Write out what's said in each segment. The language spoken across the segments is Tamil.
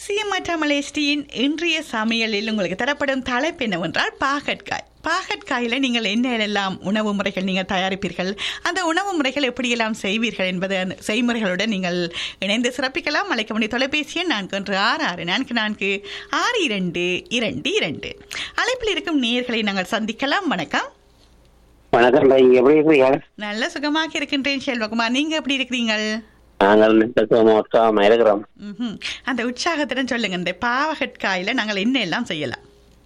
சிஎம்ஆர் மலேஸ்டியின் இன்றைய சமையலில் உங்களுக்கு தரப்படும் தலைப்பு என்னவென்றால் பாகற்காய் பாகற்காயில் நீங்கள் என்னெல்லாம் உணவு முறைகள் நீங்கள் தயாரிப்பீர்கள் அந்த உணவு முறைகள் எப்படியெல்லாம் செய்வீர்கள் என்பது அந்த செய்முறைகளுடன் நீங்கள் இணைந்து சிறப்பிக்கலாம் அழைக்க வேண்டிய தொலைபேசி எண் நான்கு ஒன்று ஆறு ஆறு நான்கு நான்கு ஆறு இரண்டு இரண்டு இரண்டு அழைப்பில் இருக்கும் நேயர்களை நாங்கள் சந்திக்கலாம் வணக்கம் வணக்கம் நீங்க எப்படி இருக்கிறீங்க நல்ல சுகமாக இருக்கின்றேன் செல்வகுமார் நீங்கள் எப்படி இருக்கிறீங்கள் நாங்கள் நிச்சயமா இருக்கிறோம் ம்ஹும். அந்த உற்சாகத்துடன் சொல்லுங்க இந்த பாவகற்காயில நாங்கள் என்ன எல்லாம் செய்யலாம்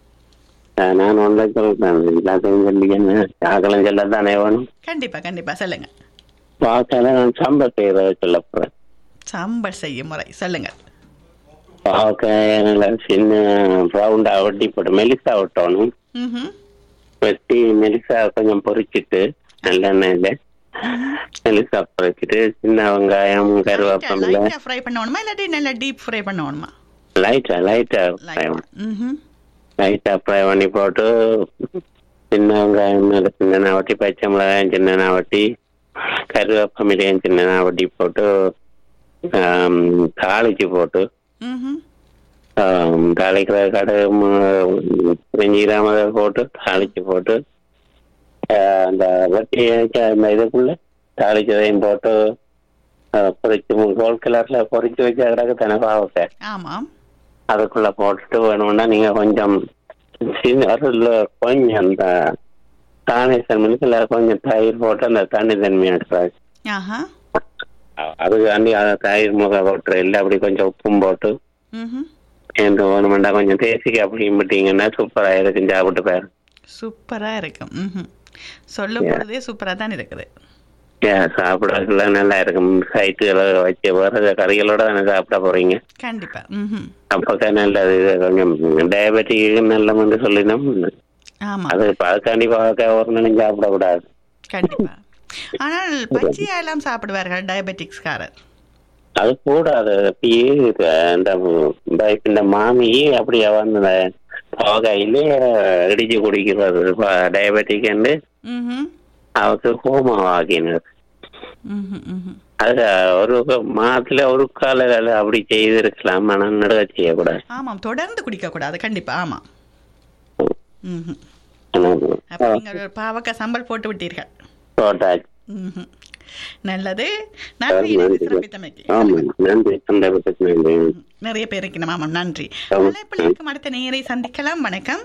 அஹ் நான் ஒன்றை சொல்றேன் எல்லாத்தையும் சொல்லிக்கன்னு ஆகலம் சொல்ல தானே வேணும் கண்டிப்பா கண்டிப்பா சொல்லுங்க பாவக்காயில நான் சாம்பார் செய்யறத சொல்ல போறேன் சாம்பார் செய்யும் முறை சொல்லுங்க பாவக்காய நல்லா சின்ன ரவுண்டா வெட்டி போட்டு மெலிசா விட்டணும் ம்ஹும். வெட்டி மெலிசா கொஞ்சம் பொரிச்சிட்டு நல்லெண்ணெயில மெலிசா பொரிச்சிட்டு சின்ன வெங்காயம் கருவேப்பமில்ல லைட்டா ஃப்ரை பண்ணணுமா இல்லாட்டி நல்லா டீப் ஃப்ரை பண்ணணுமா லைட்டா லைட்டா லைட்டா ம்ஹும். லைட்டா ஃப்ரை பண்ணி போட்டு சின்ன வெங்காயம் நல்ல சின்ன வட்டி பச்சை மிளகாயம் சின்ன வட்டி கருவேப்பமிலையும் சின்ன வட்டி போட்டு ஆம், தாளிச்சு போட்டு ம்ஹும். ஆம், தாளிக்கிற கடுகு பிரிஞ்சிடாம போட்டு தாளிச்சு போட்டு ஆஹ், அந்த வட்டி அந்த இதுக்குள்ள தாளிச்சதையும் போட்டு ஆஹ், பொரிச்சு கோல்ட் கலர்ல பொரிச்சு வச்ச கிடக்கு தானே பாவக்காய் ஆமாம் அதுக்குள்ள போட்டுட்டு வேணும்னா நீங்க கொஞ்சம் சின்ன அதுல கொஞ்சம் அந்த தானேசன் மில்கில் கொஞ்சம் தயிர் போட்டு அந்த தண்ணி தன்மை எடுத்தாரு ஆஹா அதுக்காண்டி அதை தயிர் முக போட்டு இல்லை அப்படி கொஞ்சம் உப்பும் போட்டு ம்ஹும். என்று வேணுமெண்டா கொஞ்சம் தேசிக்கு அப்படியும் விட்டீங்கன்னா சூப்பராக இருக்கும் சாப்பிட்டு பாரு சூப்பரா இருக்கும் ம்ஹும். சொல்லும் பொழுதே சூப்பரா தான் இருக்குது ஏன் சாப்பிடக்குள்ள நல்லா இருக்கும் சைட்டுகளை வச்சு வேற கறிகளோட தானே சாப்பிட போறீங்க கண்டிப்பா ம்ஹும். அப்பக்கா நல்லது இது கொஞ்சம் டயபெட்டிக் நல்லமென்று சொல்லினோம் ஆமா அது அதுக்காண்டி பார்க்க ஒரு நினைச்சு சாப்பிடக்கூடாது கண்டிப்பா ஆனால் பச்சையா எல்லாம் சாப்பிடுவார்கள் டயபெட்டிக்ஸ்காரர் அது கூடாது அப்படியே இது இந்த ப- இந்த மாமி அப்படியே வந்து பாவக்காயிலே இடிச்சு குடிக்கிறது டயபெட்டிக் ம்ஹும். அவருக்கு கோமா ஆகினது ம்ஹும். ம்ஹும். அது ஒரு மாதத்துல ஒரு கால அப்படி செய்திருக்கலாம் ஆனால் நடுக செய்யக்கூடாது ஆமாம் தொடர்ந்து குடிக்க கூடாது கண்டிப்பா ஆமா ம்ஹும். ஆனா, அப்ப நீங்க ஒரு பாவக்காய் சம்பல் போட்டு விட்டீர்கள் போட்டாச்சு ம்ஹும். நல்லது நன்றி இணைந்து சிறப்பித்தமைக்கு ஆமா நன்றி சந்தர்ப்பத்துக்கு நன்றி நிறைய பேர் இருக்கணும் ஆமாம் நன்றி ஆமா. அழைப்பில் இருக்கும் அடுத்த நேயரை சந்திக்கலாம் வணக்கம்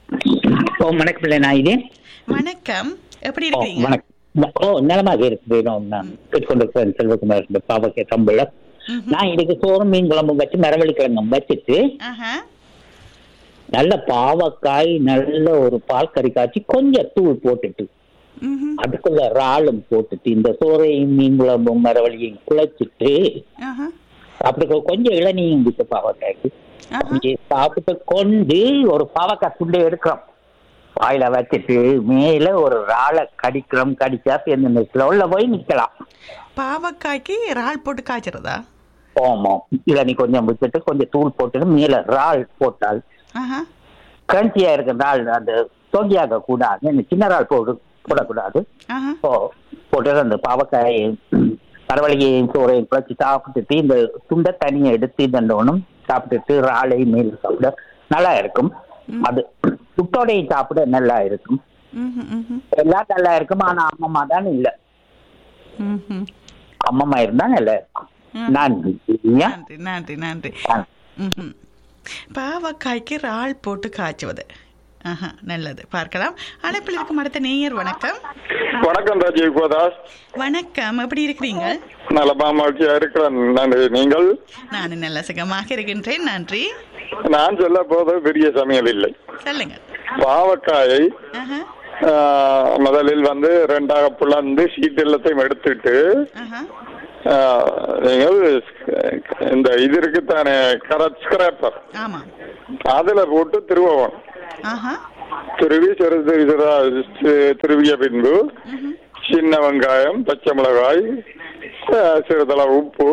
ஓ வணக்கம் பிள்ளை நான் இது வணக்கம் எப்படி ஓ இருக்கீங்க வணக்கம் ஓ நலமாக இருக்கிறேன் நான் கேட்டுக்கொண்டிருக்கிறேன் செல்வகுமார் இந்த பாவக்கை சம்பள ம்ஹும். நான் இதுக்கு சோறு மீன் குழம்பு வச்சு மரவள்ளி கிழங்கும் வச்சுட்டு ஆஹா. நல்ல பாவக்காய் நல்ல ஒரு பால் கறி காய்ச்சி கொஞ்சம் தூள் போட்டுட்டு ம்ஹும். அதுக்குள்ள இறாலும் போட்டுட்டு இந்த சோறையும் மீன் குழம்பும் மரவள்ளியும் குழைச்சிட்டு ஆஹா. அப்படி கொ- கொஞ்சம் இளநீயும் விட்டு பாவக்காய்க்கு ஆஹா. அப்படி சாப்பிட்டு கொண்டு ஒரு பாவக்காய் துண்டை எடுக்கிறோம் வாயில வச்சுட்டு மேல ஒரு இறாலை கடிக்கிறோம் கடிச்சா சேர்ந்து நிற்கலாம் உள்ள போய் நிக்கலாம் பாவக்காய்க்கு இறால் போட்டு காய்ச்சறதா ஓமம் இளநீ கொஞ்சம் விட்டுட்டு கொஞ்சம் தூள் போட்டுட்டு மேல இறால் போட்டால் ஆஹா. கிரன்ச்சியா இருக்க இறால் அந்த தொங்கியாக கூடாது இந்த சின்ன இறால் போடு போடக்கூடாது ஆஹா. ஓ போட்டு அந்த பாவக்காய் பரவலிகையும் சோறையும் குழச்சி சாப்பிட்டுட்டு இந்த துண்டை தனியை எடுத்து இதண்டோனும் சாப்பிட்டுட்டு இறாலை மேல் சாப்பிட நல்லா இருக்கும் அது சுட்டோடையும் சாப்பிட நல்லா இருக்கும் ம்ஹும். ம்ஹும். எல்லாம் நல்லா இருக்கும் ஆனா அம்மம்மா தான் இல்ல ம்ஹும். அம்மம்மா இருந்தா நல்லா இருக்கும் ம். நன்றி சரியா? நன்றி நன்றி நன்றி ஆ. ம்ஹும். பாவக்காய்க்கு இறால் போட்டு காய்ச்சுவது ஆஹா நல்லது பார்க்கலாம் அழைப்பில் இருக்கும் அடுத்த நேயர் வணக்கம் வணக்கம் ராஜீவ் கோதாஸ் வணக்கம் எப்படி இருக்கிறீங்க நலமா மகிழ்ச்சியா இருக்கிறேன் நன்றி நீங்கள் நான் நல்ல சுகமாக இருக்கின்றேன் நன்றி நான் சொல்ல போது பெரிய சமையல் இல்லை சொல்லுங்க பாவக்காயை ஆஹா ஆஹ், முதலில் வந்து ரெண்டாக புலந்து சீட் எல்லாத்தையும் எடுத்துட்டு ஆஹா ஆஹ், நீங்கள் இந்த இது இருக்குத்தானே கரட் ஸ்கிராப்பர் ஆமா அதுல போட்டு திருவணும் ஆஹா திருவி சிறு சிறு சிறா சி- திருவிய பின்பு ம்ஹும். சின்ன வெங்காயம் பச்சை மிளகாய் ஆஹ், சிறிதளவு உப்பு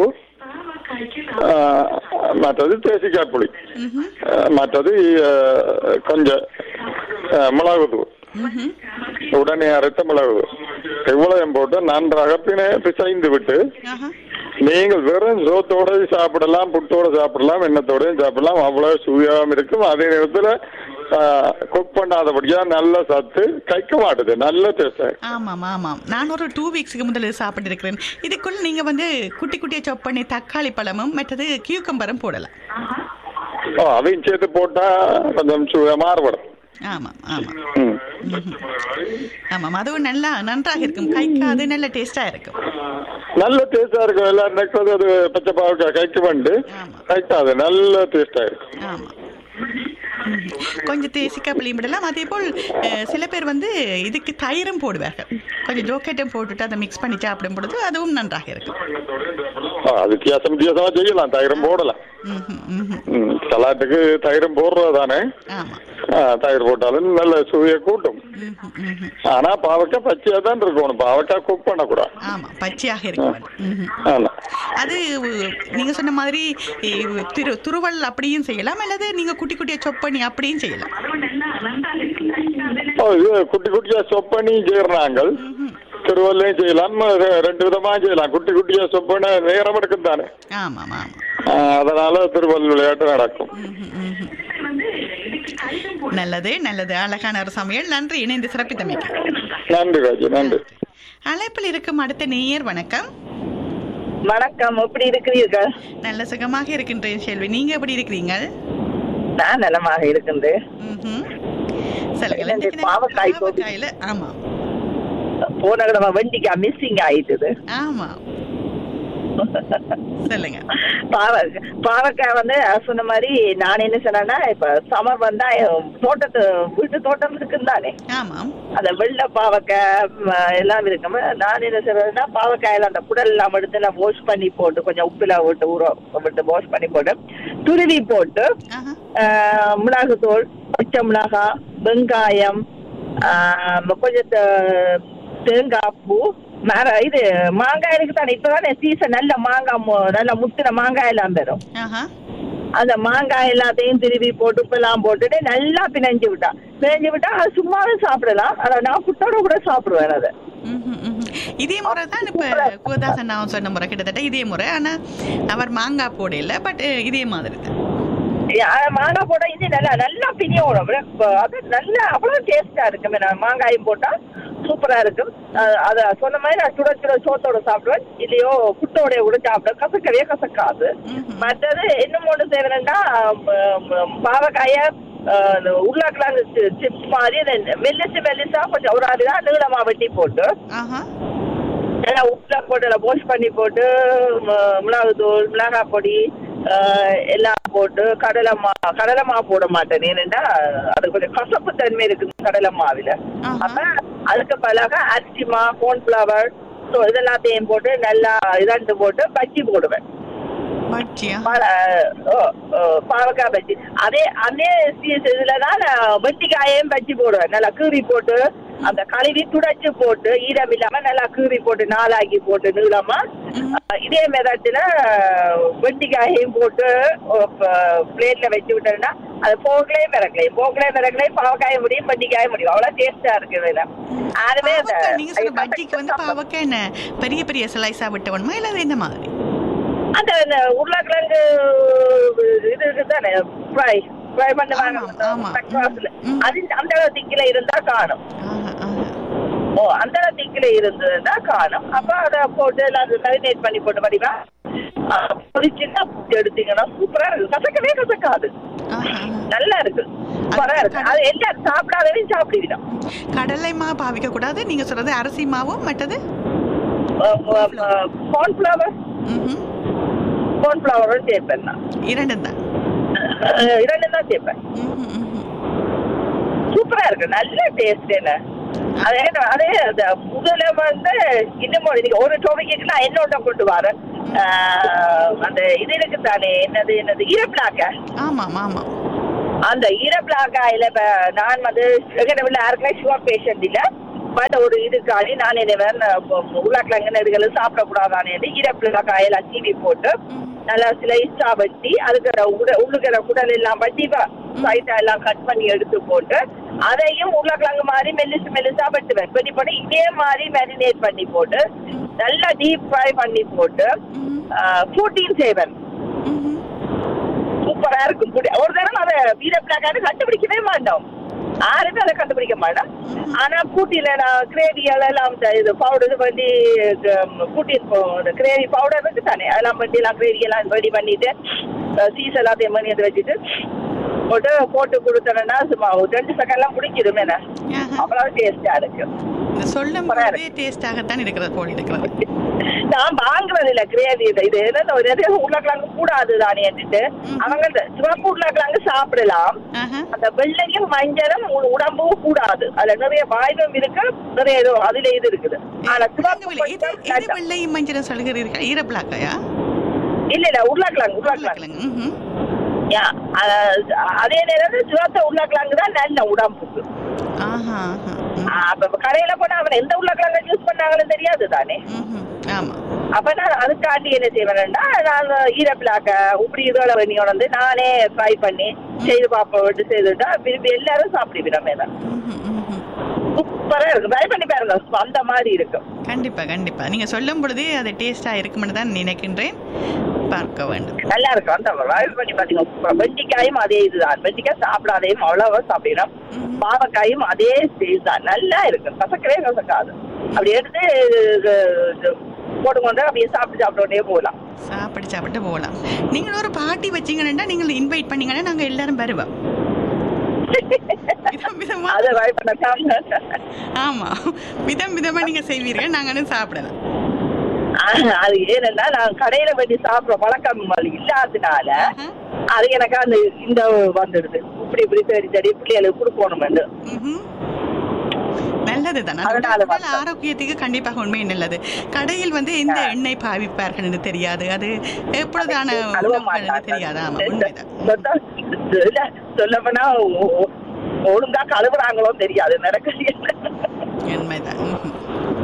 ஆஹ், மற்றது தேசிக்காய் புளி ம்ஹும். ஆஹ், மற்றது ஆஹ், கொஞ்சம் ஆஹ், மிளகு தூள் ம்ஹும். உடனே அரைத்த மிளகு தூள் இவ்வளவையும் போட்டு நன்றாக பிணை பிசைந்து விட்டு ஆஹா நீங்கள் வெறும் சோத்தோட சாப்பிடலாம் புட்டோட சாப்பிடலாம் எண்ணத்தோடயும் சாப்பிடலாம் அவ்வளவு சுவையாகவும் இருக்கும் அதே நேரத்துல குக் பண்ணாதபடியா நல்ல சத்து கைக்க மாட்டுது நல்ல டேஸ்ட் ஆமாம் ஆமாம் நான் ஒரு டூ வீக்ஸுக்கு முதல்ல சாப்பிட்டிருக்கிறேன் இதுக்குள்ள நீங்க வந்து குட்டி குட்டியா சாப் பண்ணி தக்காளி பழமும் மற்றது கியூக்கம்பரம் போடலாம் ஓ அதையும் சேர்த்து போட்டா கொஞ்சம் சுவை மாறுபடும் ஆமாம் ஆமாம் ம். ம்ஹும். ஆமாம் அதுவும் நல்லா நன்றாக இருக்கும் கைக்கு அது நல்ல டேஸ்டா இருக்கும் நல்ல டேஸ்டா இருக்கும் எல்லாரும் நினைக்கிறது அது பச்சை பாவக்காய் கைக்கு வந்து ஆமா. கைக்காது நல்ல டேஸ்டா இருக்கும் ஆமாம் ம்ஹும். கொஞ்சம் தேசிக்காய் புளியும் விடலாம் அதே போல் அஹ், சில பேர் வந்து இதுக்கு தயிரும் போடுவார்கள் கொஞ்சம் ஜோக்கெட்டும் போட்டுட்டு அதை மிக்ஸ் பண்ணி சாப்பிடும் பொழுது அதுவும் நன்றாக இருக்கும் ஆ, அது வித்தியாசம் வித்தியாசமா செய்யலாம் தயிரும் போடலாம் ம்ஹும், ம்ஹும். ம், சலாட்டுக்கு தயிரும் போடுறது தானே ஆமாம் ஆ, தயிர் போட்டாலும் நல்ல சுவையை கூட்டும் ம்ஹும், ம்ஹும். ஆனா பாவக்காய் பச்சையா தான் இருக்கணும் பாவக்காய் குக் பண்ணக்கூடாது ஆமாம் பச்சையாக இருக்க வேண்டும் ம்ஹும். ஆமா அது உ- நீங்க சொன்ன மாதிரி இ- திரு துருவல் அப்படியும் செய்யலாம் அல்லது நீங்க குட்டி குட்டியா சொப் பண்ணி அப்படியும் செய்யலாம் ஓ, இது குட்டி குட்டியா சொப் பண்ணி செய்யறாங்க திருவல்லையும் செய்யலாம் ரெ- ரெண்டு விதமா செய்யலாம் குட்டி குட்டியா சொப் பண்ண நேரம் எடுக்கும் தானே ஆமாம் ஆமாம் ஆ, அதனால திருவல் விளையாட்டு நடக்கும் ம்ஹும், ம்ஹும். நல்லது நல்லது அழகான ஒரு சமையல் நன்றி இணைந்து சிறப்பித்தமைக்கு நன்றி ராஜி நன்றி அழைப்பில் இருக்கும் அடுத்த நேயர் வணக்கம் வணக்கம் எப்படி இருக்கிறீர்கள் நல்ல சுகமாக இருக்கின்றேன் செல்வி நீங்க எப்படி இருக்கிறீங்க நான் நலமாக இருக்கின்றேன் ம்ஹும். சொல்லுங்கள் இந்த இன்னைக்கு நாங்க பாவக்காய் போட்டு- பாவக்காயில ஆமா போன கிழமை வெண்டிக்காய் மிஸ்ஸிங் ஆயிட்டுது ஆமா சொல்லுங்க பாவ பாவக்காய் வந்து அஹ், சொன்ன மாதிரி நான் என்ன சொன்னேன்னா இப்ப சமர் வந்தா என் தோட்டத்து வீட்டு தோட்டம் இருக்குன்னு தானே ஆமாம் அந்த வெள்ளை பாவக்காய் ம, எல்லாம் இருக்கும் நான் என்ன சொல்றேன்னா பாவக்காயில அந்த குடல் எல்லாம் எடுத்து நான் வாஷ் பண்ணி போட்டு கொஞ்சம் உப்புல விட்டு ஊற விட்டு வாஷ் பண்ணி போட்டு துருவி போட்டு ஆஹா. ஆஹ் மிளகுத்தூள் பச்சை மிளகாய் வெங்காயம் ஆஹ் கொஞ்சம் தே- தேங்காய் பூ மர இது மாங்காய் இருக்கு தானே இப்பதானே சீசன் நல்ல மாங்காய் மு- நல்ல முத்தின மாங்காய் எல்லாம் பெறும் ஆஹா அந்த மாங்காய் எல்லாத்தையும் திருவி போட்டு உப்பெல்லாம் போட்டுட்டு நல்லா பிணைஞ்சு விட்டா பிணைஞ்சு விட்டா அது சும்மாவே சாப்பிடலாம் அதை நான் புட்டோட கூட சாப்பிடுவேன் அதை ம்ஹும், ம்ஹும். இதே முறை தான் இப்ப குவதாசன் நான் சொன்ன முறை கிட்டத்தட்ட இதே முறை ஆனா அவர் மாங்காய் போடல பட் இதே மாதிரி தான் அஹ் மாங்காய் போட்டா இது நல்லா நல்லா பிரியோடும் அது நல்லா அவ்வளவு டேஸ்டா இருக்கும் நான் மாங்காயும் போட்டா சூப்பரா இருக்கும் அஹ் அத சொன்ன மாதிரி நான் சுட சுட சோத்தோட சாப்பிடுவேன் இல்லையோ புட்டோட கூட சாப்பிடுவேன் கசக்கவே கசக்காது ம்ஹும். மற்றது இன்னும் ஒன்று செய்வேன்னா பாவக்காய அஹ், இந்த உருளைக்கிழங்கு சிப்ஸ் மாதிரி அந்த மெல்லிசு மெல்லிசா கொஞ்சம் ஒரு அதுதான் நீளமா வெட்டி போட்டு ஆஹா நல்லா உப்புல போட்டு நல்லா வாஷ் பண்ணி போட்டு ம- மிளகுத்தூள் மிளகாய் பொடி ஆஹ், எல்லாம் போட்டு கடலை மா கடலை மா போட மாட்டேன் ஏனென்றா அது கொஞ்சம் கசப்பு தன்மை இருக்குது கடலை மாவுல ஆஹா. அப்ப அதுக்கு பதிலாக அரிசி மா கோர்ன்ஃபிளவர் ஸோ இதெல்லாத்தையும் போட்டு நல்லா இதாண்டு போட்டு பஜ்ஜி போடுவேன் பட்சியா பல- ஓ, ஓ, பாவக்காய் பஜ்ஜி அதே அதே சீஸ் இதுல தான் நான் வெட்டிக்காயையும் பஜ்ஜி போடுவேன் நல்லா கீறி போட்டு அந்த கழுவி துடைச்சு போட்டு ஈரம் இல்லாம நல்லா கீறி போட்டு நாளாக்கி போட்டு நீளமா அஹ், இதே மெதத்துல வெட்டிக்காயையும் போட்டு பிளேட்ல வச்சு விட்டேன்னா அது போகலே மிரக்கலையும் போகலே மிரக்கலையும் பாவக்காய முடியும் வெட்டிக்காய முடியும் அவ்வளவு டேஸ்டா இருக்கு இதுல யாருமே அந்த- பாவக்காய் நீங்க சொன்ன பஜ்ஜிக்கு வந்து பாவக்காய் என்ன பெரிய பெரிய ஸ்லைஸா விட்டு வேணுமா இல்ல அது இந்த மாதிரி அந்த அந்த உருளைக்கிழங்கு இது இருக்குதானே ஃப்ரை ஃப்ரை பண்ணுவாங்க ஆமா, ஆமா. தக்காசுல. ம். அது அந்த அளவு திக்கில இருந்தா காணும் ஆஹா, ஆஹா. ஓ அந்த அளவு திக்கில இருந்ததுன்னா காணும் அப்ப அதை போட்டு எல்லாம் மேரினேட் பண்ணி போட்டு படிவா பொரிச்சுன்னா எடுத்தீங்கன்னா சூப்பரா இருக்கு கசக்கவே கசக்காது ஆஹா, ஆஹா. நல்லா இருக்கு சூப்பரா இருக்கு அது எல்லாரும் சாப்பிடாதவையும் சாப்பிடுவிடும் கடலை மாவு பாவிக்க கூடாது நீங்க சொல்றது அரிசி மாவும் மற்றது கார்ன்ஃபிளவர் ம்ஹும். கார்ன்ஃபிளவரும் சேர்ப்பேன் நான் இரண்டும் தான் அஹ் இரண்டு தான் சேர்ப்பேன் ம்ஹும், ம்ஹும். சூப்பரா இருக்கு நல்ல டேஸ்ட் என்ன அதே அதே அந்த முதல்ல வந்து இன்னும் ஒரு இதுக்கு ஒரு டோபிக்கு நான் என்னோட கொண்டு வரேன் ஆஹ் அந்த இது இருக்கு தானே என்னது என்னது ஈரப்பிளாக்க ஆமாம் ஆமாம் அந்த ஈரப்பிளாக்காயில இப்ப நான் வந்து எங்கட யாருக்குமே சுகர் பேஷண்ட் இல்ல பட் ஒரு இதுக்காண்டி நான் என்ன உருளைக்கிழங்கு இதுகளை சாப்பிடக்கூடாதானே ஈரப்பிளாக்காயெல்லாம் சீவி போட்டு நல்லா ஸ்லைஸா வெட்டி அதுக்கு உட உள்ளுக்கிற குடல் எல்லாம் வெட்டி சைட்டா எல்லாம் கட் பண்ணி எடுத்து போட்டு அதையும் உருளைக்கிழங்கு மாதிரி மெல்லிசு மெல்லிசா வெட்டுவேன் வெட்டி போட்டு இதே மாதிரி மேரினேட் பண்ணி போட்டு நல்லா டீப் ஃப்ரை பண்ணி போட்டு ஃபுட்டீன் செய்வேன் ம்ஹும். சூப்பரா இருக்கும் புடி- ஒரு தடவை அதை வீர பிளாக்கான கண்டுபிடிக்கவே மாட்டோம் யாருமே அதை கண்டுபிடிக்க மாட்டோம் ஆனா பூட்டியில நான் கிரேவி எல்லாம் இந்த இது பவுடர் இது பண்ணி பூட்டி கிரேவி பவுடர் இருக்கு தானே அதெல்லாம் பண்ணி எல்லாம் கிரேவி எல்லாம் ரெடி பண்ணிட்டு சீஸ் எல்லாத்தையும் பண்ணி எடுத்து வச்சுட்டு போட்டு போட்டு கொடுத்தேன்னா சும்மா ஒரு ரெண்டு செகண்ட்லாம் பிடிச்சிடும் என்ன ஆஹா. அவ்வளவு டேஸ்டா இருக்கு இந்த சொல்லும் சூப்பரா போதே டேஸ்டாகத்தான் இருக்கிறது போல் இருக்கிறது நான் வாங்குறது இல்ல கிரேவி இது இது என்ன ஒரு நிறைய உருளைக்கிழங்கு கூடாது தானேன்ட்டு அவங்க இந்த சிவப்பு உருளைக்கிழங்கு சாப்பிடலாம் ஆஹா. அந்த வெள்ளையும் மஞ்சளும் உ- உடம்பும் கூடாது அதுல நிறைய வாய்வும் இருக்கு நிறைய ஏதோ அதுல இது இருக்குது ஆனா சிவப்பு விளங்கவில்லை. இது மட்டும் இது வேண்டாம். வெள்ளை மஞ்சள் சொல்கிறீர்கள் ஈரப்பிளாக்கையா இல்ல இல்ல உருளைக்கிழங்கு உருளைக்கிழங்கு உருளைக்கிழங்கு ம்ஹும். யா, அத- அதே நேரத்தில் சிவத்த உருளைக்கிழங்கு தான் நல்ல உடம்புக்கு ஆஹா ஆஹா. ம். ஆ, அப்ப கடையில போனா அவன் எந்த உருளைக்கிழங்கு யூஸ் பண்ணாங்கன்னு தெரியாது தானே ம்ஹும். ஆமா அப்ப நான் அதுக்காண்டி என்ன செய்வேன்னா நான் ஈரப்பிளாக்க இப்படி இதோட பண்ணி வந்து நானே ஃப்ரை பண்ணி செய்து பார்ப்போம் விட்டு செய்துட்டா விரும்பி எல்லாரும் சாப்பிடுவோம் மேடம் ம்ஹும், ம்ஹும். சூப்பரா இருக்கும் ட்ரை பண்ணி பாருங்க அந்த மாதிரி இருக்கும் கண்டிப்பா கண்டிப்பா நீங்க சொல்லும் பொழுதே அது டேஸ்டா இருக்கும்னு தான் நினைக்கின்றேன் பார்க்க வேண்டும் நல்லா இருக்கும் அந்த ட்ரை பண்ணி பாத்தீங்க வெண்டிக்காயும் அதே இதுதான் வெண்டிக்காய் சாப்பிடாதையும் அவ்வளவா சாப்பிடணும் ம்ஹும். பாவக்காயும் அதே ஸ்டேஜ் தான் நல்லா இருக்கும் கசக்கவே கசக்காது அப்படி எடுத்து இது, போட்டுக்கொண்டு அப்படியே சாப்பிட்டு சாப்பிட்டோடே போகலாம் சாப்பிட்டு சாப்பிட்டு போகலாம் நீங்கள் ஒரு பார்ட்டி வச்சீங்கன்னா நீங்கள் இன்வைட் பண்ணீங்கன்னா நாங்க எல்லாரும் வருவோம் விதம் விதமா அதை ட்ரை பண்ண ஆமா விதம் விதமா நீங்க செய்வீர்கள் நாங்களும் சாப்பிடலாம் ஆஹ், அது ஏன்னா நான் கடையில போய் சாப்பிடுற பழக்கம் இல்லாததுனால ஆஹா. அது எனக்கு அந்த இந்த வந்துடுது இப்படி இப்படி சரி சரி பிள்ளைகளுக்கு கொடுக்கணும் ம்ஹும். நல்லதுதான் அது அதனால உடல் வந்தோம். ஆரோக்கியத்துக்கு கண்டிப்பாக உண்மை நல்லது கடையில் வந்து எந்த எண்ணெய் பாவிப்பார்கள் என்று தெரியாது அது எப்பொழுதான கழுவ உணவுகள் என்று மாட்டாங்க. தெரியாது ஆமா உண்மைதான் சொன்னா- இல்ல, சொல்லப்போனா ஒ- ஒ- ஒழுங்கா கழுவுறாங்களோ தெரியாது நடக்குது உண்மைதான் ம்ஹும்.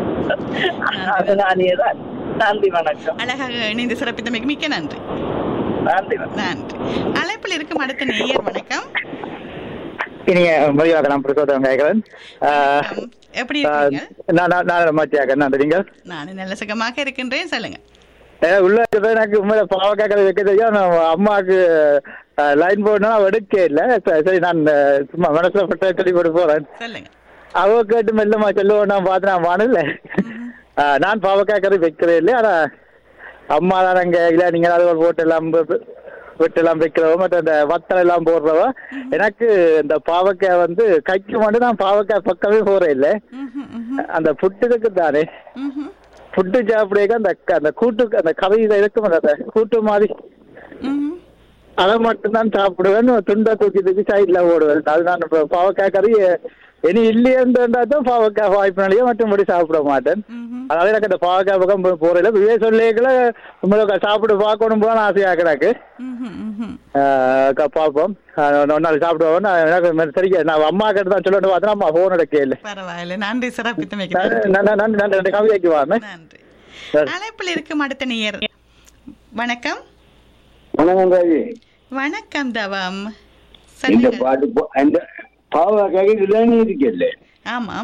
அதனாலே தான் நன்றி வணக்கம் அழகாக இணைந்து சிறப்பித்தமைக்கு மிக்க நன்றி நன்றி வணக்கம் நன்றி அழைப்பில் இருக்கும் அடுத்த நேயர் வணக்கம் இனிய மதியாக நான் பிரசோதம் கேட்கிறேன் வணக்கம். எப்படி இருக்கீங்க நான் நான் நான் மத்தியாக நன்றிங்க நான் நல்ல சுகமாக இருக்கின்றேன் சொல்லுங்க ஏன்னா உள்ள இருக்கிறது எனக்கு உண்மையில பாவக்காய் வைக்க தெரியும் நான் அம்மாவுக்கு லைன் போடணும் அவ எடுக்க இல்லை சரி சரி, நான் அஹ், சும்மா மனசுல பட்ட சொல்லி போட்டு போறேன் சொல்லுங்க அவ கேட்டு மெல்லமா சொல்லுவோம் நான் பார்த்து நான் வானல நான் பாவக்காய் கறி வைக்கிறே இல்லை ஆனா அம்மா தான் அங்க இல்ல நீங்க அதை போட்டு எல்லாம் வெ- வெட்டு எல்லாம் வைக்கிறவ மற்ற அந்த வத்தல் எல்லாம் போடுறவ எனக்கு இந்த பாவக்காய் வந்து கைக்கு மட்டும் நான் பாவக்காய் பக்கமே போறேன் இல்லை ம்ஹும், ம்ஹும், அந்த புட்டுக்கு தானே ம்ஹும், புட்டு சாப்பிடுங்க அந்த க- அந்த கூட்டு அந்த கவிதை இருக்கும் அந்த கூட்டு மாதிரி ம்ஹும். அதை மட்டும்தான் சாப்பிடுவேன் துண்டை தூக்கி தூக்கி சைட்ல ஓடுவேன் அது நான் இப்ப பாவக்காய் கறி இனி இல்லையன்றா தான் பாவக்காய் வாய்ப்பினாலேயே மற்றபடி சாப்பிட மாட்டேன் ம்ஹும். அதாவது எனக்கு அந்த பாவக்காய் பக்கம் போ- போறதில்ல விவே சொல்லிக்கல உங்களுக்கு சாப்பிட்டு பார்க்கணும் போல ஆசையா கிடக்கு ம்ஹும், ம்ஹும். ஆஹ் க- பார்ப்போம் ஆஹ் ஒரு நாள் சாப்பிடுவோம் நான் எனக்கு சரி நான் அம்மா கிட்ட தான் சொல்லணும் பார்த்தா அம்மா போன் எடுக்க இல்லை பரவாயில்ல நன்றி சிறப்பித்தமைக்கு நன்றி நன்றி நன்றி நன்றி கவிதைக்கு வாங்க நன்றி அழைப்பில் இருக்கும் அடுத்த நேயர் வணக்கம் வணக்கம் ராஜி வணக்கம் தவம் இந்த சொல்லுங்க பாட்டு போ- இந்த பாவக்காய் இளநீ இருக்குல்ல ஆமாம்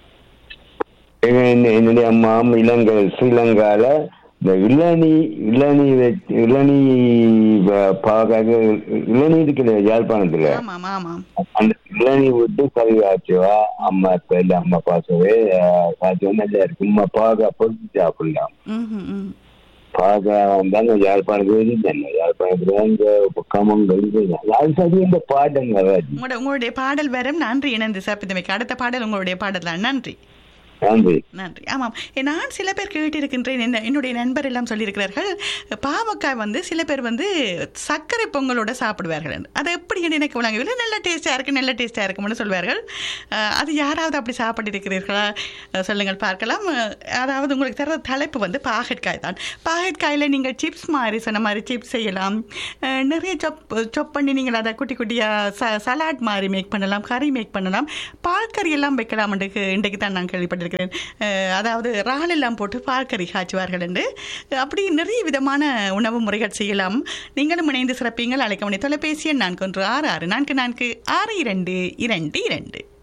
எங்க என்ன- என்னுடைய அம்மா இலங்கை ஸ்ரீலங்கால இந்த இளநீ இளநீ வச்சு- இளநீ ப- பாவக்காய் இளநீ இருக்குல்ல யாழ்ப்பாணத்துல ஆமாம் ஆமாம் அந்த இளநீ விட்டு கறி காய்ச்சுவா அம்மா இப்ப இல்ல அம்மா பாசவே காய்ச்சுவா நல்லா இருக்கு அம்மா பாவக்காய் பொறிச்சு சாப்பிடலாம் ம்ஹும், ம். பாவக்காய் வந்தாங்க யாழ்ப்பாணத்துல இருந்தாங்க யாழ்ப்பாணத்துல இந்த கமங்கள் அது சரி இந்த பாட்டுங்க ராஜி உங்களோட உங்களுடைய பாடல் வரும் நன்றி இணைந்து சிறப்பித்தமைக்கு அடுத்த பாடல் உங்களுடைய பாடல் தான் நன்றி நன்றி நன்றி ஆமாம் நான் சில பேர் கேட்டிருக்கின்றேன் என்ன என்னுடைய நண்பர் எல்லாம் சொல்லியிருக்கிறார்கள் பாவக்காய் வந்து சில பேர் வந்து சர்க்கரை பொங்கலோட சாப்பிடுவார்கள் என்று. அது எப்படி என்று எனக்கு விளங்கவில்லை நல்ல டேஸ்ட்டாக இருக்கு நல்ல டேஸ்ட்டாக இருக்கும்னு சொல்வார்கள் அஹ், அது யாராவது அப்படி சாப்பிட்டிருக்கிறீர்களா அஹ், சொல்லுங்கள் பார்க்கலாம் அஹ், அதாவது உங்களுக்கு தர தலைப்பு வந்து பாகற்காய் தான் பாகற்காயில் நீங்கள் சிப்ஸ் மாதிரி சொன்ன மாதிரி சிப்ஸ் செய்யலாம் அஹ், நிறைய சொப் சொப் பண்ணி நீங்கள் அதை குட்டி குட்டியாக ச சலாட் மாதிரி மேக் பண்ணலாம் கறி மேக் பண்ணலாம் பால் கறி எல்லாம் வைக்கலாம் இன்றைக்கு இன்றைக்கு தான் நான் கேள்விப்பட்டிருக்கிறேன் அஹ், அதாவது இறால் எல்லாம் போட்டு பால் கறி காய்ச்சுவார்கள் என்று அப்படி நிறைய விதமான உணவு முறைகள் செய்யலாம் நீங்களும் இணைந்து சிறப்பீங்கள் அழைக்க முடிய தொலைபேசி எண் நான்கு ஒன்று ஆறு ஆறு நான்கு நான்கு ஆறு இரண்டு இரண்டு இரண்டு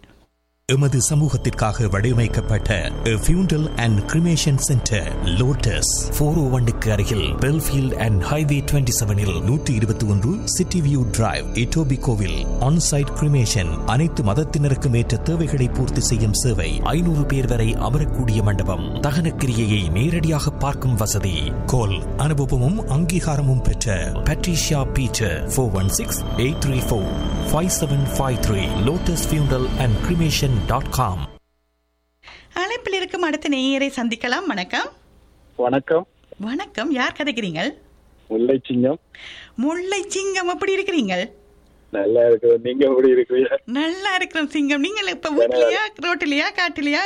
எமது சமூகத்திற்காக வடிவமைக்கப்பட்ட funeral and cremation centre Lotus ஃபோர் ஓ ஒன்னுக்கு அருகில் பெல்ஃபீல்ட் அண்ட் ஹைவே டுவெண்ட்டி செவனில் நூற்றி இருபத்தி ஒன்று சிட்டி வியூ டிரைவ் இட்டோபி கோவில் ஆன்சைட் கிரிமேஷன் அனைத்து மதத்தினருக்கும் ஏற்ற தேவைகளை பூர்த்தி செய்யும் சேவை ஐநூறு பேர் வரை அமரக்கூடிய மண்டபம் தகன கிரியையை நேரடியாக பார்க்கும் வசதி கோல் அனுபவமும் அங்கீகாரமும் பெற்ற Patricia Peter four one six eight three four five seven five three Lotus funeral and cremation dot com அழைப்பில் இருக்கும் அடுத்த நேயரை சந்திக்கலாம் வணக்கம் வணக்கம் வணக்கம் யார் கதைக்கிறீங்க முல்லை சிங்கம் முல்லை சிங்கம் எப்படி இருக்கிறீங்க நல்லா இருக்கு நீங்க எப்படி இருக்கிறீங்க நல்லா இருக்கிறோம் சிங்கம் நீங்கள் இப்ப வீட்லயா ரோட்டிலயா காட்டிலயா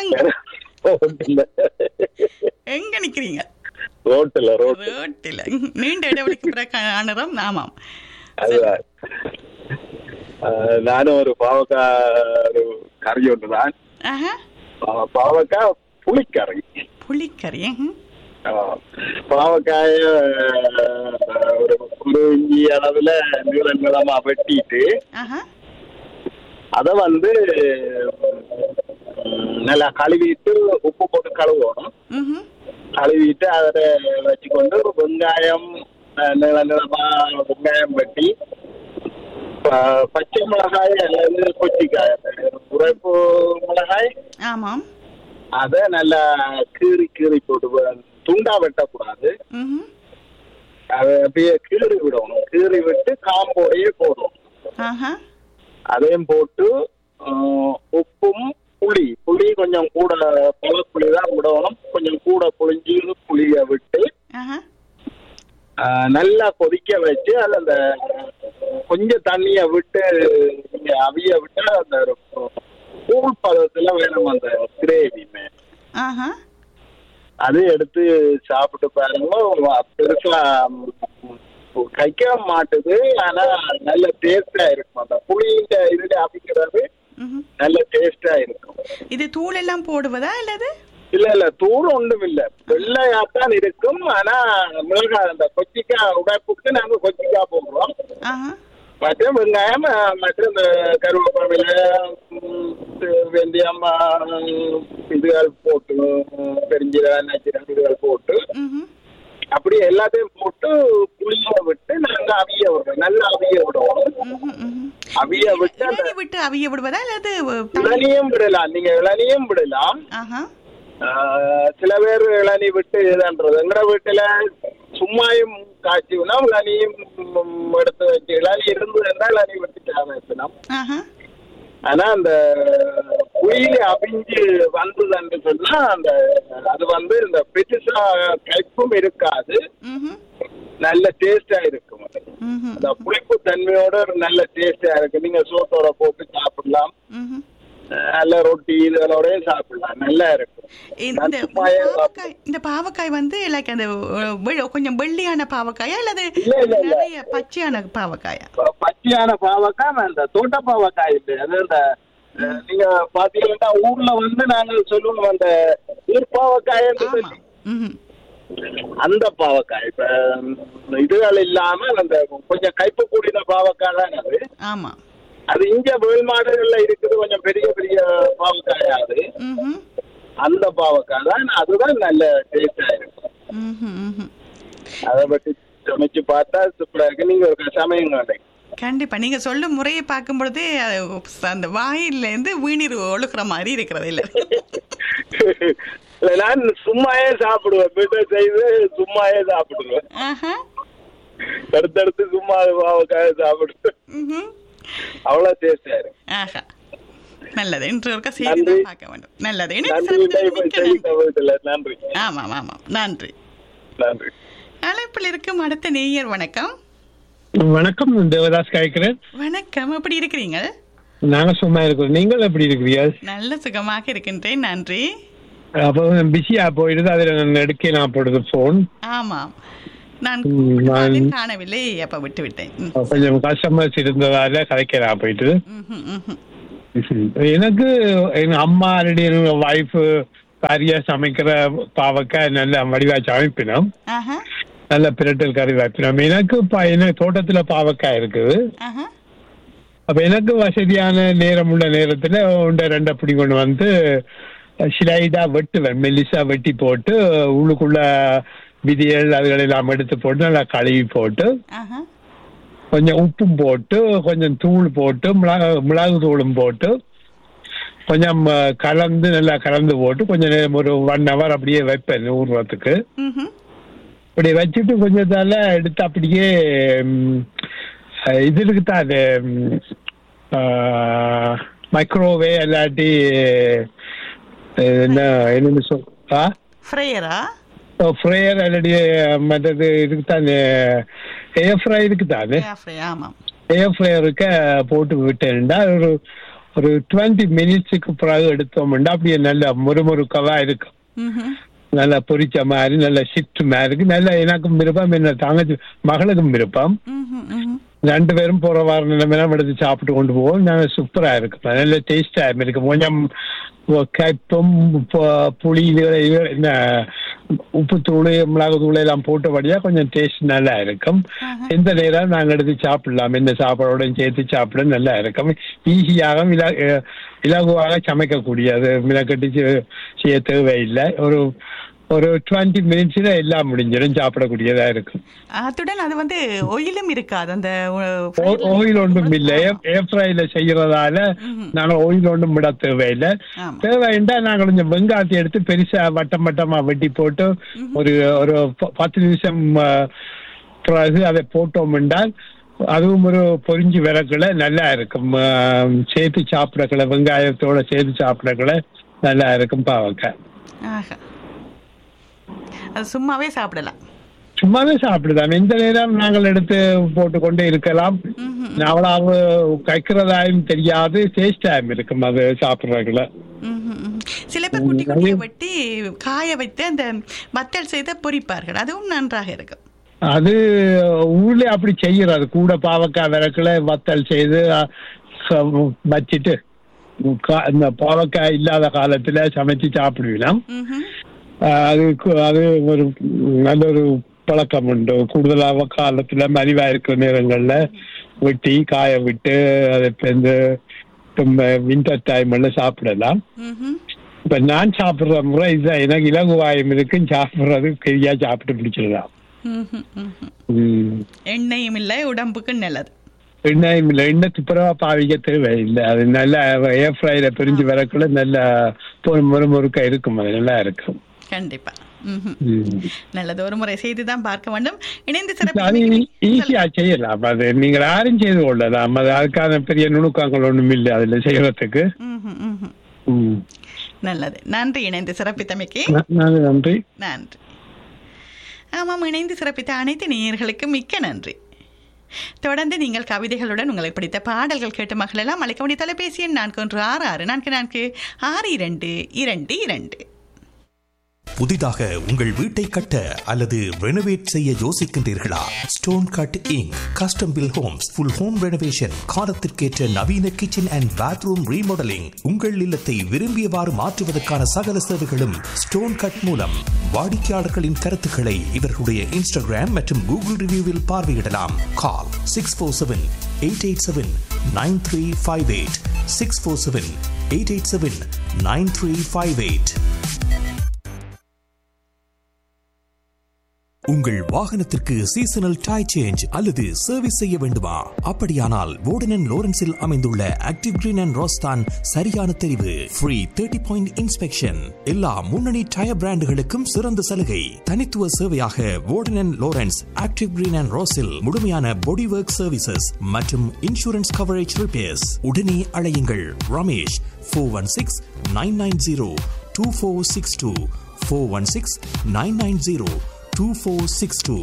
எங்க நிக்கிறீங்க ரோட்டுல ரோட்டு ரோட்டில நீண்ட இடைவெளிக்கு பிறகு அனுறம் ஆமாம் அதுதான் ஆஹ் நானும் ஒரு பாவக்காய் ஒரு கறி ஒன்றுதான் ஆஹா பா- பாவக்காய் புளிக்கறி புளிக்கறி ம்ஹும். ஆஹ் பாவக்காய ஆஹ், ஒரு ஒரு இஞ்சி அளவுல நீள நீளமா வெட்டிட்டு ஆஹா அத வந்து உம், நல்லா கழுவிட்டு உப்பு போட்டு கழுவணும் ம்ஹும். கழுவிட்டு அதில் வச்சுக்கொண்டு வெங்காயம் அஹ், நீள நீளமா வெங்காயம் வெட்டி ப- பச்சை மிளகாய் அல்லது கொச்சிக்காய் உரைப்பு மிளகாய் ஆமாம் அதை நல்லா கீறி கீறி போட்டு வ- துண்டா வெட்டக்கூடாது ம்ஹும். அதை அப்படியே கீறி விடணும் கீறி விட்டு காம்போடையே போடணும் ஆஹா அதையும் போட்டு ஆஹ், உப்பும் புளி புளி கொஞ்சம் கூட பல புளி தான் விடணும் கொஞ்சம் கூட புளிஞ்சு புளிய விட்டு ஆஹா ஆஹ், நல்லா கொதிக்க வச்சு அதில் அந்த கொஞ்சம் தண்ணிய விட்டு நீங்க அவிய விட்டு அந்த கூழ் பதத்துல வேணும் அந்த கிரேவி ஆஹா அது எடுத்து சாப்பிட்டு பாருங்க பெருசா ம், கைக்க மாட்டுது ஆனா நல்ல டேஸ்டா இருக்கும் அந்த புளியின் இதுல அவிக்கிறது ம்ஹும். நல்ல டேஸ்டா இருக்கும் இது தூள் எல்லாம் போடுவதா அல்லது இல்ல இல்ல தூள் ஒன்றும் இல்ல வெள்ளையாத்தான் இருக்கும் ஆனா மிளகாய் அந்த கொச்சிக்காய் உடைப்புக்கு நாங்க கொச்சிக்காய் போடுறோம் ஆஹா மற்ற வெங்காயம் அஹ், மற்ற இந்த கருவேப்பிலை ம், வெந்தயம் அஹ், இதுகள் போட்டு ம், பெருஞ்சீரகம் நச்சீரகம் இதுகள் போட்டு ம்ஹும். அப்படி எல்லாத்தையும் போட்டு புளிய விட்டு நாங்க அவிய விடுறோம் நல்லா அவிய விடுவோம் ம்ஹும், ம்ஹும். அவிய விட்டு அந்த இளநீ விட்டு அவிய விடுவதா அல்லது இளநியும் விடலாம் நீங்க இளநியும் விடலாம் ஆஹா ஆஹ், சில பேர் இளநீ விட்டு இதுன்றது எங்கட வீட்டுல சும்மாயும் காய்ச்சினா இளநியும் ம், எடுத்து வச்சு இளநீ இருந்ததுன்னா இளநீ விட்டு சாதம் ஆஹா ஆனா அந்த குயில அபிஞ்சு வந்ததுன்னு சொன்னா அந்த அது வந்து இந்த பெருசா கைப்பும் இருக்காது ம்ஹும். நல்ல டேஸ்டா இருக்கும் அது. ம்ஹும். அந்த புளிப்பு தன்மையோட ஒரு நல்ல டேஸ்டா இருக்கு நீங்க சோத்தோட போட்டு சாப்பிடலாம் ம்ஹும். அஹ் நல்ல ரொட்டி இதோடயும் சாப்பிடலாம் நல்லா இருக்கும் இந்த நான் இந்த சும்மாயே பாவக்காய் இந்த பாவக்காய் வந்து லைக் அந்த அஹ், வெ- கொஞ்சம் வெள்ளையான பாவக்காயா அல்லது இல்ல, இல்ல, இல்ல. நிறைய பச்சையான பாவக்காயா ப- பச்சையான பாவக்காய் அந்த தோட்ட பாவக்காய் இல்லை அது அந்த அஹ், நீங்க பாத்தீங்கன்னா ஊர்ல வந்து நாங்க சொல்லுவோம் அந்த ஈர்ப்பாவக்காய் ஆமா ம்ஹும். அந்த பாவக்காய் இப்ப ம், இதுகள் இல்லாம அந்த கொஞ்சம் கைப்பு கூடின பாவக்காய் தான் அது ஆமா அது இங்க வேல் மாடுகள்ல இருக்குது கொஞ்சம் பெரிய பெரிய பாவக்காய் அது ம்ஹும். அந்த பாவக்காய் தான் அதுதான் நல்ல டேஸ்டா இருக்கும் ம்ஹும், ம்ஹும். அதை பற்றி சமைச்சு பார்த்தா சூப்பரா இருக்கு நீங்க ஒரு சமயம் கண்டேன் கண்டிப்பா நீங்க சொல்லும் முறையை பார்க்கும் பொழுதே அஹ், அந்த வாயில இருந்து வீணீர் ஒழுகுற மாதிரி இருக்கிறது இல்ல இல்ல, நான் சும்மாயே சாப்பிடுவேன் வீட்டை செய்து சும்மாயே சாப்பிடுவேன் ஆஹா. அடுத்தடுத்து சும்மா பாவக்காய் சாப்பிடுவேன் ம்ஹும். அவ்வளவு டேஸ்டா இருக்கு ஆஹா நல்லது இன்று ஒருக்கா செய்தி நன்றி. தான் பார்க்க வேண்டும் நல்லது எனக்கு நன்றி சிறப்பு இப்ப மிக்க செய்தி நன்றி. தகவல்கள் நன்றி ஆமாம் ஆமாம் நன்றி நன்றி அழைப்பில் இருக்கும் அடுத்த நேயர் வணக்கம் வணக்கம் தேவதாஸ் காய்க்கிறேன் வணக்கம் எப்படி இருக்கிறீங்க நாங்க சும்மா இருக்கிறோம் நீங்கள் எப்படி இருக்கிறீங்க நல்ல சுகமாக இருக்கின்றேன் நன்றி அப்போ பிஸியா போயிடுது அதுல நான் எடுக்க நான் போடுது போன் ஆமாம் நான் ம், கூப்பிட்டாலும் நான்- காணவில்லை அப்ப விட்டு விட்டேன் ம். கொஞ்சம் கஸ்டமர்ஸ் இருந்ததால கதைக்கலாம் போயிட்டு ம்ஹும், ம்ஹும். எனக்கு எங்க அம்மா வைஃப் கறியா சமைக்கிற பாவக்காய் நல்ல வடிவா சமைப்பினோம் ஆஹா நல்ல பிரட்டல் கறி வைப்பினோம் எனக்கு இப்ப எனக்கு தோட்டத்துல பாவக்காய் இருக்குது ஆஹா அப்ப எனக்கு வசதியான நேரம் உள்ள நேரத்துல உண்ட ரெண்டு அப்படி கொண்டு வந்து ஸ்லைடா வெட்டுவேன் மெல்லிசா வெட்டி போட்டு உள்ளுக்குள்ள விதிகள் அதுகளை எல்லாம் எடுத்து போட்டு நல்லா கழுவி போட்டு ஆஹா. கொஞ்சம் உப்பும் போட்டு கொஞ்சம் தூள் போட்டு மிளகு மிளகு தூளும் போட்டு கொஞ்சம் அஹ், கலந்து நல்லா கலந்து போட்டு கொஞ்ச நேரம் ஒரு ஒன் ஹவர் அப்படியே வைப்பேன் ஊறுறதுக்கு ம்ஹும். இப்படி வச்சுட்டு கொஞ்சத்தால எடுத்து அப்படியே ம், அஹ், இது இருக்குதா அது மைக்ரோவே இல்லாட்டி அஹ், என்ன என்னன்னு சொல் ஆ ஃப்ரையரா ஃப்ரையர் இல்லாட்டி மற்றது இருக்குதான் ஏர் ஃப்ரை இருக்குதானே ஏர் ஃப்ரை ஆமாம் ஏர் ஃப்ரையருக்கு போட்டு விட்டேன்டா ஒரு ஒரு டுவெண்ட்டி மினிட்ஸுக்கு பிறகு எடுத்தோம்னா அப்படியே நல்ல முறுமுறுக்கவா இருக்கும் ம்ஹும். நல்லா பொரிச்ச மாதிரி நல்ல ஷிஃப்ட் மாதிரி இருக்கு நல்ல எனக்கும் விருப்பம் என்ன தங்கச்சி மகளுக்கும் விருப்பம் ம்ஹும், ம்ஹும். ரெண்டு பேரும் போற வாரம் நிலைமையெல்லாம் எடுத்து சாப்பிட்டு கொண்டு போவோம் நல்ல சூப்பரா இருக்கும் நல்ல டேஸ்டா இருக்கும் கொஞ்சம் கைப்பும் பு- புளி இது இது என்ன உப்புத்தூள் மிளகு தூள் எல்லாம் போட்டபடியா கொஞ்சம் டேஸ்ட் நல்லா இருக்கும் எந்த நேரம் நாங்க எடுத்து சாப்பிடலாம் இந்த சாப்பாடோட சேர்த்து சாப்பிட நல்லா இருக்கும் ஈஸியாக இல இலகுவாக சமைக்கக்கூடியது மிளகட்டி செ- செய்ய தேவையில்லை ஒரு ஒரு டுவெண்ட்டி மினிட்ஸ்ல எல்லாம் முடிஞ்சிடும் சாப்பிடக்கூடியதா இருக்கும் அத்துடன் அது வந்து ஒயிலும் இருக்காது அந்த ஆயில் ஒன்றும் இல்லை ஏர் ஃப்ரைல செய்யறதால நாங்க ஆயில் ஒன்றும் விட தேவையில்லை ஆமா. தேவைண்டா நாங்க கொஞ்சம் வெங்காயத்தை எடுத்து பெருசா வட்டம் வட்டமா வெட்டி போட்டு ஒரு ஒரு ப- பத்து நிமிஷம் ஆ, பிறகு அதை போட்டோம் என்றால் அதுவும் ஒரு பொரிஞ்சு விறகுல நல்லா இருக்கும் ஆ, சேர்த்து சாப்பிடக்கல வெங்காயத்தோட சேர்த்து சாப்பிடக்கல நல்லா இருக்கும் பாவக்காய் ஆஹா. அது சும்மாவே சாப்பிடலாம் சும்மாவே சாப்பிடுதான் எந்த நேரம் நாங்கள் எடுத்து போட்டுக்கொண்டே இருக்கலாம் அவ்வளவு கைக்கிறதாயும் தெரியாது டேஸ்டாயும் இருக்கும் அது சாப்பிடுறதுல ம்ஹும், ம்ஹும். சில பேர் குட்டி குட்டியை வெட்டி காய வைத்து அந்த வத்தல் செய்து பொரிப்பார்கள் அதுவும் நன்றாக இருக்கும் அது ஊர்ல அப்படி செய்யறது கூட பாவக்காய் விறக்குல வத்தல் செய்து அஹ், ச- வச்சிட்டு கா- இந்த பாவக்காய் இல்லாத காலத்துல சமைச்சு சாப்பிடுவீங்க ம்ஹும். அது கு- அது ஒரு நல்ல ஒரு பழக்கம் உண்டு கூடுதலாக காலத்துல மலிவா இருக்கிற நேரங்கள்ல வெட்டி காய விட்டு அதை இப்ப இந்த வின்டர் டைம்ல சாப்பிடலாம் ம்ஹும். இப்ப நான் சாப்பிடுற முறை இதுதான் எனக்கு இலகுவாயம் இருக்கு சாப்பிடுறது பெரியா சாப்பிட்டு பிடிச்சிடலாம் ம்ஹும், ம்ஹும். உம். எண்ணெயும் இல்லை உடம்புக்கு நல்லது எண்ணெயும் இல்லை எண்ணெய் துப்புரவா பாவிக்க தேவையில்லை அது நல்ல ஏர் ஃப்ரைல பிரிஞ்சு வரக்குள்ள நல்ல பொறு- முறுமுறுக்க இருக்கும் அது நல்லா இருக்கும் கண்டிப்பா ம்ஹும். உம். நல்லது ஒரு முறை செய்துதான் பார்க்க வேண்டும் இணைந்து அது சிறப்பு ஈஸியா செய்யலாம் அது நீங்க யாரும் செய்து கொள்ளலாம் அது அதுக்கான பெரிய நுணுக்கங்கள் ஒண்ணும் இல்லை அதுல செய்யறதுக்கு ம்ஹும், ம்ஹும். உம். நல்லது நன்றி இணைந்து சிறப்பித்தமைக்கு ந- நன்றி நன்றி நன்றி ஆமாம் இணைந்து சிறப்பித்த அனைத்து நேயர்களுக்கு மிக்க நன்றி தொடர்ந்து நீங்கள் கவிதைகளுடன் உங்களுக்கு பிடித்த பாடல்கள் கேட்டு மகளெல்லாம் அழைக்க வேண்டிய தொலைபேசி எண் நான்கு ஒன்று ஆறு ஆறு நான்கு நான்கு ஆறு இரண்டு இரண்டு இரண்டு புதிதாக உங்கள் வீட்டை கட்ட அல்லது ரெனோவேட் செய்ய யோசிக்கின்றீர்களா Stone Cut Inc custom built homes full home renovation காலத்திற்கேற்ற நவீன கிச்சன் அண்ட் பாத்ரூம் ரீமாடலிங் உங்கள் இல்லத்தை விரும்பியவாறு மாற்றுவதற்கான சகல சேவைகளும் ஸ்டோன் கட் மூலம் வாடிக்கையாளர்களின் கருத்துக்களை இவர்களுடைய இன்ஸ்டாகிராம் மற்றும் கூகுள் ரிவ்யூவில் பார்வையிடலாம் call six four seven eight eight seven nine three five eight six four seven eight eight seven nine three five eight உங்கள் வாகனத்திற்கு சீசனல் டை சேஞ்ச் அல்லது சர்வீஸ் செய்ய வேண்டுமா அப்படியானால் வோர்டன் லோரன்ஸில் அமைந்துள்ள ஆக்டிவ் கிரீன் அண்ட் ரோஸ்தான் சரியான தெரிவு ஃப்ரீ தேர்ட்டி பாயிண்ட் இன்ஸ்பெக்ஷன் எல்லா முன்னணி டயர் பிராண்டுகளுக்கும் சிறந்த சலுகை தனித்துவ சேவையாக Warden Lawrence Active Green and ரோஸில் முழுமையான பாடி ஒர்க் சர்வீசஸ் மற்றும் இன்சூரன்ஸ் கவரேஜ் ரிப்பேர்ஸ் உடனே அழையுங்கள் Ramesh four one six nine nine zero two four six two four one six nine nine zero two four six two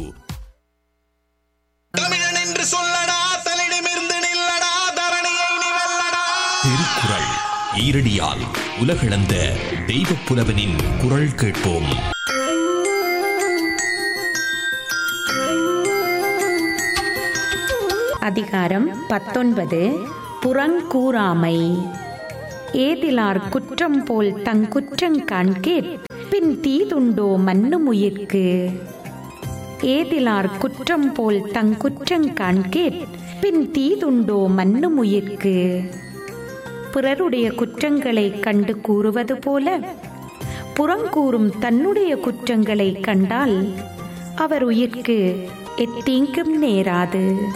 தமிழன் என்று சொல்லடா தலிடமிருந்து நில்லடா தரணியை நீ வெல்லடா திருக்குறள் ஈரடியால் உலகளந்த தெய்வ புலவனின் குரல் கேட்போம் அதிகாரம் பத்தொன்பது புறங்கூறாமை ஏதிலார் குற்றம் போல் தங்குற்றங் காண்கேட் பின் தீதுண்டோ மன்னுமுயிர்க்கு ஏதிலார் குற்றம் போல் தங்குற்றங் காண்கேட் பின் தீதுண்டோ மன்னும் உயிர்க்கு பிறருடைய குற்றங்களை கண்டு கூறுவது போல புறங்கூறும் தன்னுடைய குற்றங்களை கண்டால் அவர் உயிர்க்கு எத்தீங்கும் நேராது